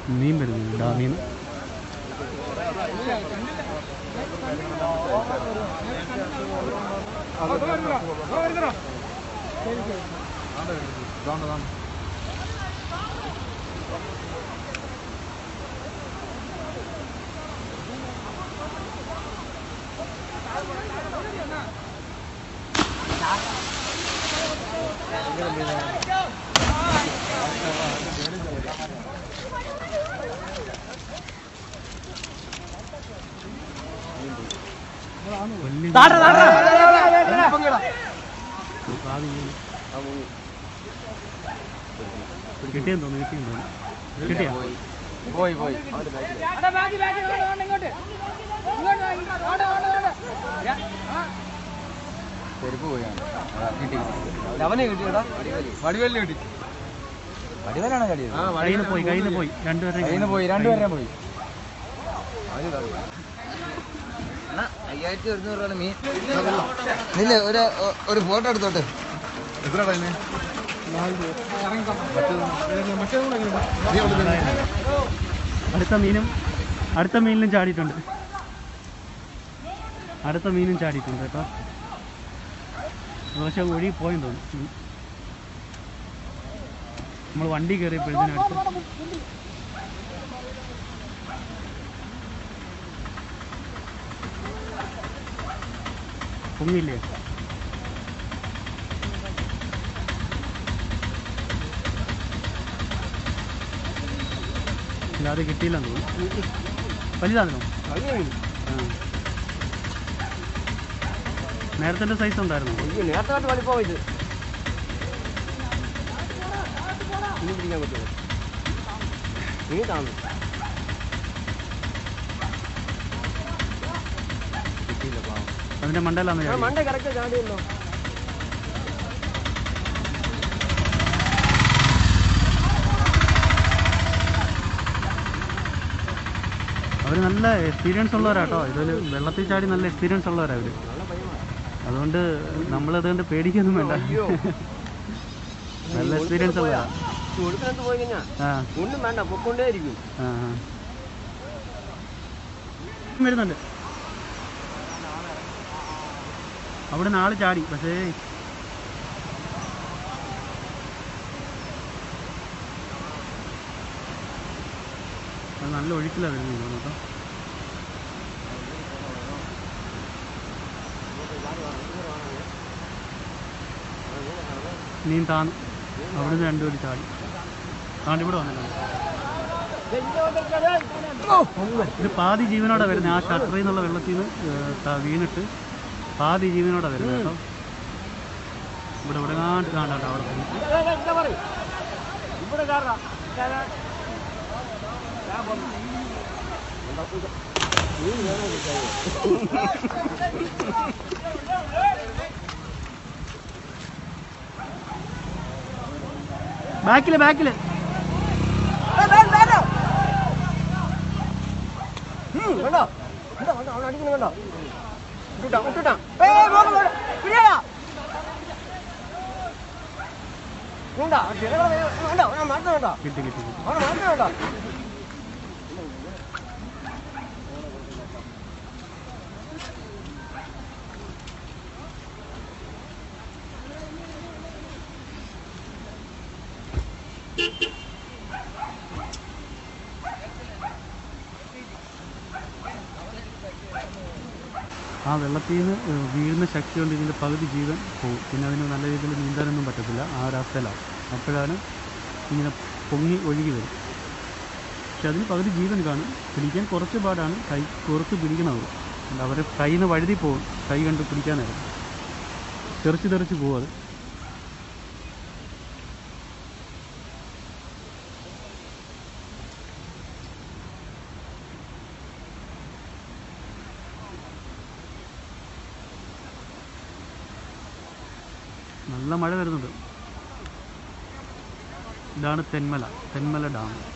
മീൻ വരുന്നുണ്ട് ഡാമിൽ നിന്ന് വലിയ പാതി മീൻ. കിട്ടിയെന്ന് തോന്നുന്നു കിട്ടിയെന്ന് തോന്നുന്നു കിട്ടിയാ പോയി പോയി ചെരുപ്പ് പോയാണ് കിട്ടി അവനെ കിട്ടിയടാ വടിവെല്ല് കിട്ടി വടിവെല്ലാണോ ചടിയത് കയ്യിൽ നിന്ന് പോയി കയ്യിൽ നിന്ന് പോയി രണ്ടുപേരെ കയ്യിൽ നിന്ന് പോയി രണ്ടുപേരെ പോയി അയ്യായിരത്തി ഒരുന്നൂറ് രൂപ മീൻ നില്ല ഒരു ഒരു ഫോട്ടോ എടുത്തോട്ടെ അടുത്ത മീനും അടുത്ത മീനിലും ചാടിയിട്ടുണ്ട് അടുത്ത മീനും ചാടിയിട്ടുണ്ട് കേട്ടോ പക്ഷെ ഒഴുകി പോയെന്ന് തോന്നുന്നു നമ്മൾ വണ്ടി കയറിയപ്പോഴത്തേനും അടുത്ത് പൊങ്ങില്ലേ ഇല്ല അത് കിട്ടിയില്ലെന്ന് തോന്നുന്നു വലുതാണോ ആ നേരത്തെ സൈസ് ഉണ്ടായിരുന്നു നേരത്തെ വലിപ്പം ഇത് ഇനി പിടിക്കാൻ പറ്റുമോ നീ കാണും കിട്ടിയില്ല പാവം അതിന്റെ മണ്ടയിലാന്ന് ചാടി. മണ്ട കറക്റ്റ് ചാടിയല്ലോ അവര് നല്ല എക്സ്പീരിയൻസ് ഉള്ളവരാട്ടോ ഇതിൽ വെള്ളത്തിൽ ചാടി നല്ല എക്സ്പീരിയൻസ് ഉള്ളവരാ അവര് അതുകൊണ്ട് നമ്മൾ അതുകൊണ്ട് പേടിക്കൊന്നും വേണ്ട നല്ല എക്സ്പീരിയൻസ് ഉള്ളവരാ കൊടുക്കാനത്ത് പോയി കഴിഞ്ഞാ ആ ഒന്നും വേണ്ട പൊക്കൊണ്ടേ ഇരിക്കും ആ ആ. വരുന്നുണ്ട് അവിടെ നാളെ ചാടി പക്ഷേ അത് നല്ല ഒഴുക്കിലാണ് വരുന്നത് കേട്ടോ നീ താന്ന് അവിടുന്ന് രണ്ടുപേരും ചാടി താണ്ട് ഇവിടെ വന്നിട്ടുണ്ട് ഇത് പാതി ജീവനോടെ വരുന്നത് ആ ഷട്ടറിൽ നിന്നുള്ള വെള്ളത്തിൽ നിന്ന് ഏർ, ത- വീണിട്ട് പാതി ജീവനോടെ വരുന്നത് കേട്ടോ ഇവിടെ ഇവിടെ കാണ്ട് കാണാട്ടോ അവിടെ പോയി. ബാക്കില് ബാക്കില് കണ്ടോ കണ്ടോ കണ്ടോ അവൻ അടിക്കുന്നു കണ്ടോ വിട്ടുട്ടാ വിട്ടുട്ടാ ഏയ് പോക പോക പിടിയാ വേണ്ട വേണ്ട അവനെ മാറ്റം വേണ്ട കിട്ടി കിട്ടി കിട്ടി അവനെ മാറ്റം വേണ്ട ആ വെള്ളത്തിൽ നിന്ന് ഏർ, വീഴുന്ന ശക്തി കൊണ്ട് ഇതിൻ്റെ പകുതി ജീവൻ പോകും പിന്നെ അതിന് നല്ല രീതിയിൽ നീന്താനൊന്നും പറ്റത്തില്ല ആ ഒരവസ്ഥയിലാവും അപ്പോഴാണ് ഇങ്ങനെ പൊങ്ങി ഒഴുകി വരും പക്ഷെ അതിന് പകുതി ജീവൻ കാണും പിടിക്കാൻ കുറച്ച് പാടാണ് കൈ കുറച്ച് പിടിക്കണവർ അവരെ കയ്യിൽ നിന്ന് വഴുതി പോകും കൈ കണ്ട് പിടിക്കാനായിരുന്നു തെറിച്ച് തെറിച്ച് പോകും അത് നല്ല മഴ വരുന്നുണ്ട് ഇതാണ് തെന്മല തെന്മല ഡാം